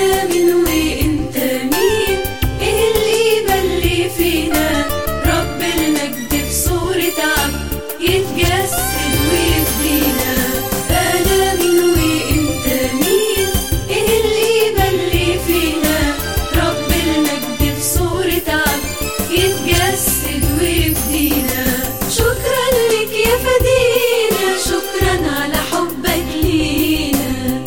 أنا مين وإنت مين إيه القيمة اللي فينا رب المجد في صورة عبد يتجسد ويفدينا أنا مين وإنت مين إيه القيمة اللي فينا رب المجد في صورة عبد يتجسد ويفدينا شكرا لك يا فدينا شكرا على حبك لينا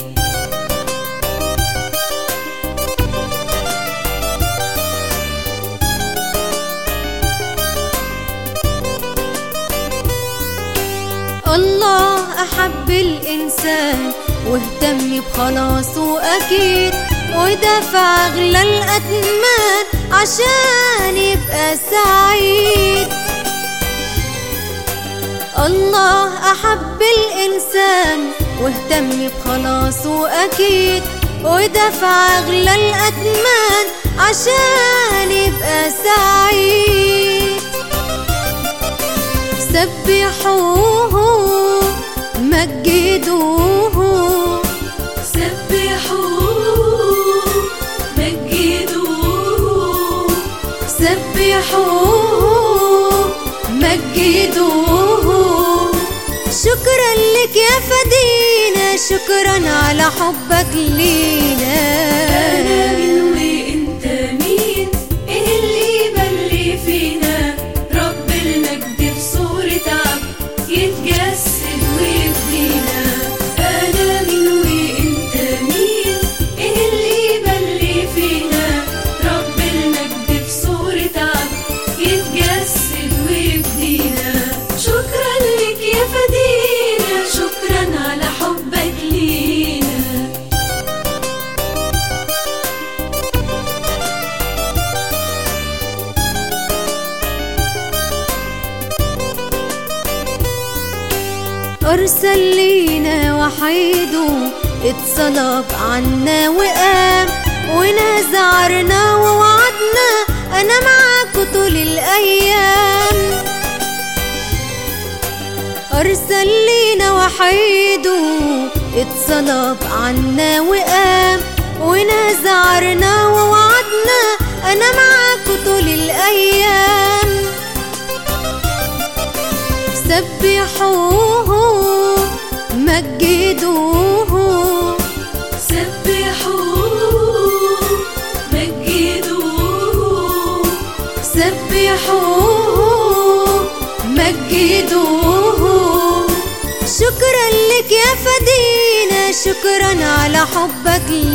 الله أحب الإنسان واهتم بخلاصه أكيد ودفع أغلى الأثمان عشان يبقى سعيد الله أحب الإنسان واهتم بخلاصه أكيد ودفع أغلى الأثمان عشان يبقى سعيد سبحوه مجدوه سبحوه مجدوه سبحوه مجدوه شكرا لك يا فدينا شكرا على حبك لينا أنا مين وإنت مين إيه القيمة اللي فينا رب المجد في صورة عبد يتجسد ويفدينا أنا مين وإنت مين إيه القيمة اللي فينا رب المجد في صورة عبد يتجسد ويفدينا شكرا لك يا فدينا شكرا على حبك لينا أرسل لينا وحيده اتصلب عنا وقام ونزعرنا ووعدنا أنا معاكوا طول الأيام أرسل لينا وحيده اتصلب عنا وقام ونزعرنا ووعدنا أنا معاكوا طول الأيام سبحوه مجدوه سبحوه مجدوه سبحوه مجدوه شكرا لك يا فدينا شكرا على حبك